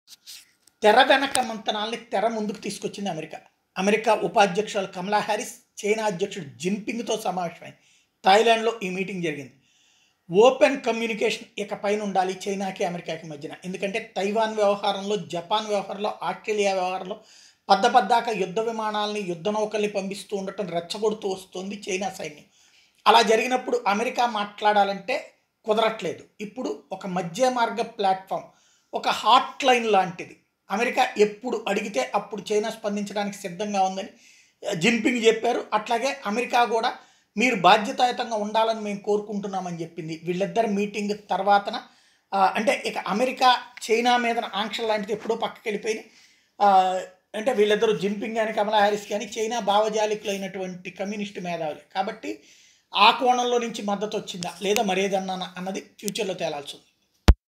తెర వెనక మంతనాల్ని తెర ముందుకు తీసుకొచ్చింది అమెరికా అమెరికా ఉపాధ్యక్షురాలు కమలా హ్యారిస్ చైనా అధ్యక్షుడు జిన్పింగ్తో సమావేశమైంది థాయిలాండ్లో ఈ మీటింగ్ జరిగింది ఓపెన్ కమ్యూనికేషన్ ఇక పైన ఉండాలి చైనాకి అమెరికాకి మధ్యన ఎందుకంటే తైవాన్ వ్యవహారంలో జపాన్ వ్యవహారంలో ఆస్ట్రేలియా వ్యవహారంలో పద్ద పద్దాక యుద్ధ విమానాలని యుద్ధ నౌకల్ని పంపిస్తూ ఉండటం రెచ్చగొడుతూ వస్తుంది చైనా సైన్యం అలా జరిగినప్పుడు అమెరికా మాట్లాడాలంటే కుదరట్లేదు ఇప్పుడు ఒక మధ్య మార్గ ప్లాట్ఫామ్ ఒక హాట్ లైన్ లాంటిది అమెరికా ఎప్పుడు అడిగితే అప్పుడు చైనా స్పందించడానికి సిద్ధంగా ఉందని జిన్పింగ్ చెప్పారు అట్లాగే అమెరికా కూడా మీరు బాధ్యతాయుతంగా ఉండాలని మేము కోరుకుంటున్నామని చెప్పింది వీళ్ళిద్దరు మీటింగ్ తర్వాతన ఆ, అంటే ఇక అమెరికా చైనా మీద ఆంక్షలు లాంటిది ఎప్పుడో పక్కకి వెళ్ళిపోయి ఆ, అంటే వీళ్ళిద్దరూ జిన్పింగ్ కానీ కమలా హ్యారిస్ కానీ చైనా భావజాలికులైనటువంటి కమ్యూనిస్ట్ మేధావులు కాబట్టి ఆ కోణంలో నుంచి మద్దతు వచ్చిందా లేదా మరేదన్నా అన్నది ఫ్యూచర్లో తేలాల్సి ఉంది